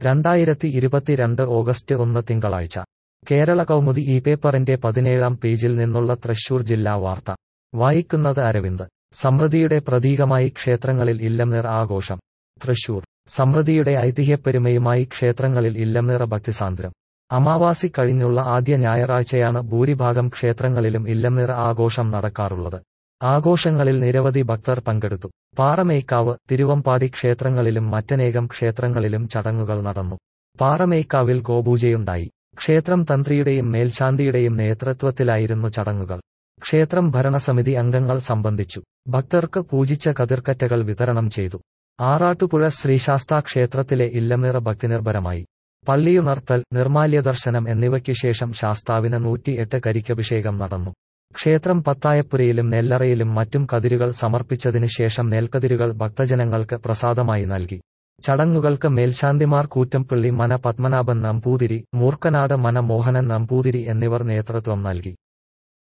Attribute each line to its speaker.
Speaker 1: രണ്ടായിരത്തി ഇരുപത്തിരണ്ട് ഓഗസ്റ്റ് ഒന്ന് തിങ്കളാഴ്ച കേരള കൗമുദി ഈ പേപ്പറിന്റെ പതിനേഴാം പേജിൽ നിന്നുള്ള തൃശൂർ ജില്ലാ വാർത്ത വായിക്കുന്നത് അരവിന്ദ് സമൃദ്ധിയുടെ പ്രതീകമായി ക്ഷേത്രങ്ങളിൽ ഇല്ലംനിർ ആഘോഷം തൃശൂർ സമൃദ്ധിയുടെ ഐതിഹ്യപ്പെരുമയുമായി ക്ഷേത്രങ്ങളിൽ ഇല്ലംനിറ ഭക്തിസാന്ദ്രം അമാവാസി കഴിഞ്ഞുള്ള ആദ്യ ഞായറാഴ്ചയാണ് ഭൂരിഭാഗം ക്ഷേത്രങ്ങളിലും ഇല്ലംനിറ ആഘോഷം നടക്കാറുള്ളത് ആഘോഷങ്ങളിൽ നിരവധി ഭക്തർ പങ്കെടുത്തു പാറമേക്കാവ് തിരുവമ്പാടി ക്ഷേത്രങ്ങളിലും മറ്റനേകം ക്ഷേത്രങ്ങളിലും ചടങ്ങുകൾ നടന്നു പാറമേക്കാവിൽ ഗോപൂജയുണ്ടായി ക്ഷേത്രം തന്ത്രിയുടെയും മേൽശാന്തിയുടെയും നേതൃത്വത്തിലായിരുന്നു ചടങ്ങുകൾ ക്ഷേത്രം ഭരണസമിതി അംഗങ്ങൾ സംബന്ധിച്ചു ഭക്തർക്ക് പൂജിച്ച കതിർക്കറ്റകൾ വിതരണം ചെയ്തു ആറാട്ടുപുഴ ശ്രീശാസ്താ ക്ഷേത്രത്തിലെ ഇല്ലംനിറ ഭക്തിനിർഭരമായി പള്ളിയുണർത്തൽ നിർമാല്യദർശനം എന്നിവയ്ക്ക് ശേഷം ശാസ്താവിന് നൂറ്റിയെട്ട് കരിക്കഭിഷേകം നടന്നു ക്ഷേത്രം പത്തായപ്പുരയിലും നെല്ലറയിലും മറ്റും കതിരുകൾ സമർപ്പിച്ചതിനു ശേഷം നെൽക്കതിരുകൾ ഭക്തജനങ്ങൾക്ക് പ്രസാദമായി നൽകി ചടങ്ങുകൾക്ക് മേൽശാന്തിമാർ കൂറ്റംപള്ളി മന പത്മനാഭൻ നമ്പൂതിരി മൂർക്കനാട് മന മോഹനൻ നമ്പൂതിരി എന്നിവർ നേതൃത്വം നൽകി